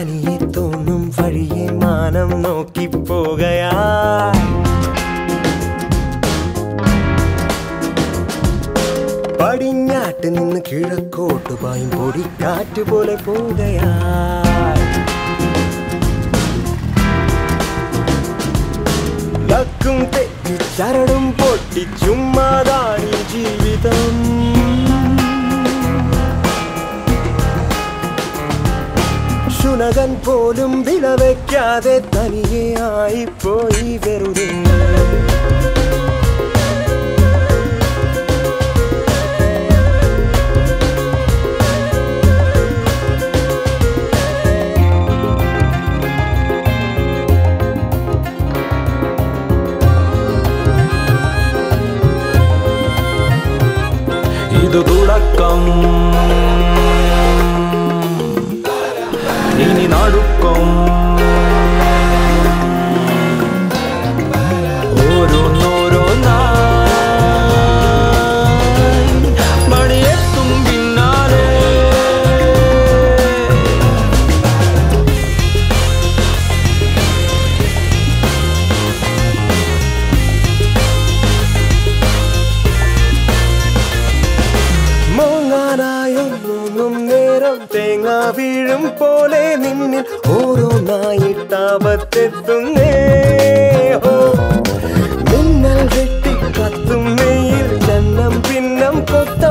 തനിയെ തോന്നും വഴിയെ മാനം നോക്കി പോകയാ പടിഞ്ഞാട്ട് നിന്ന് കിഴക്കോട്ട് പായും പൊടിക്കാറ്റ് പോലെ പോകയാ ലക്കും തെറ്റി ചരടും പൊട്ടി ചുമ്മാതാണി ജീവിതം ശുനകൻ പോലും വിലവയ്ക്കാതെ തനിയെ ആയിപ്പോയി വെറുതെ ഇത് തുടക്കം ഇനി നടുക്കം ഓരോന്നോരോന്നായി മണിയെത്തും പിന്നാലെ മോങ്ങാനായൊന്നും നേരം തേങ്ങ വീഴും പോലെ നിന്നിൽ ഓരോന്നായിട്ടാപത്തെത്തുന്നേ ഹോ. മിന്നൽ വെട്ടി കത്തും മെയ്യിൽ ചന്നം പിന്നം കൊത്ത